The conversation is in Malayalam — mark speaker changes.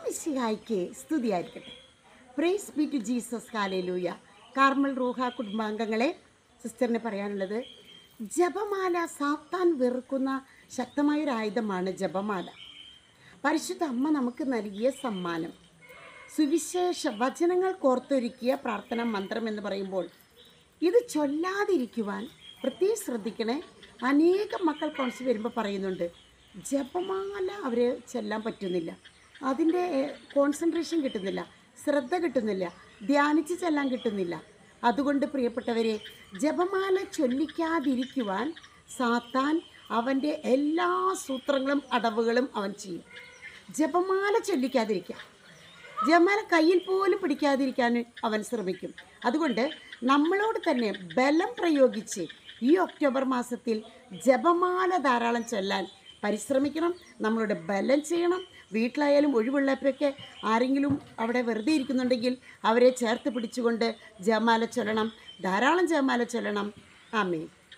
Speaker 1: മിശിഹായ്ക്ക് സ്തുതിയായിരിക്കട്ടെ പ്രൈസ് ബി ടു ജീസസ് കാലേലൂയ കാർമൽ റൂഹ കുടുംബാംഗങ്ങളെ സിസ്റ്ററിന് പറയാനുള്ളത് ജപമാല സാത്താൻ വെറുക്കുന്ന ശക്തമായൊരു ആയുധമാണ് ജപമാല പരിശുദ്ധ അമ്മ നമുക്ക് നൽകിയ സമ്മാനം സുവിശേഷ വചനങ്ങൾ കോർത്തൊരുക്കിയ പ്രാർത്ഥനാ മന്ത്രം എന്ന് പറയുമ്പോൾ ഇത് ചൊല്ലാതിരിക്കുവാൻ പ്രത്യേകം ശ്രദ്ധിക്കണേ അനേകം മക്കൾ കൗൺസിൽ വരുമ്പോൾ പറയുന്നുണ്ട് ജപമാല അവർ ചെല്ലാൻ പറ്റുന്നില്ല അതിൻ്റെ കോൺസെൻട്രേഷൻ കിട്ടുന്നില്ല ശ്രദ്ധ കിട്ടുന്നില്ല ധ്യാനിച്ച് ചെല്ലാൻ കിട്ടുന്നില്ല അതുകൊണ്ട് പ്രിയപ്പെട്ടവരെ ജപമാല ചൊല്ലിക്കാതിരിക്കുവാൻ സാത്താൻ അവൻ്റെ എല്ലാ സൂത്രങ്ങളും അടവുകളും അവൻ ചെയ്യും ജപമാല ചൊല്ലിക്കാതിരിക്കുക ജമാല കയ്യിൽ പോലും പിടിക്കാതിരിക്കാൻ അവൻ ശ്രമിക്കും അതുകൊണ്ട് നമ്മളോട് തന്നെ ബലം പ്രയോഗിച്ച് ഈ ഒക്ടോബർ മാസത്തിൽ ജപമാല ധാരാളം ചൊല്ലാൻ പരിശ്രമിക്കണം നമ്മളുടെ ബലം ചെയ്യണം വീട്ടിലായാലും ഒഴിവുള്ളപ്പോഴൊക്കെ ആരെങ്കിലും അവിടെ വെറുതെ ഇരിക്കുന്നുണ്ടെങ്കിൽ അവരെ ചേർത്ത് പിടിച്ചുകൊണ്ട് ജമാല ചൊല്ലണം ധാരാളം ജമാല ചൊല്ലണം ആമേ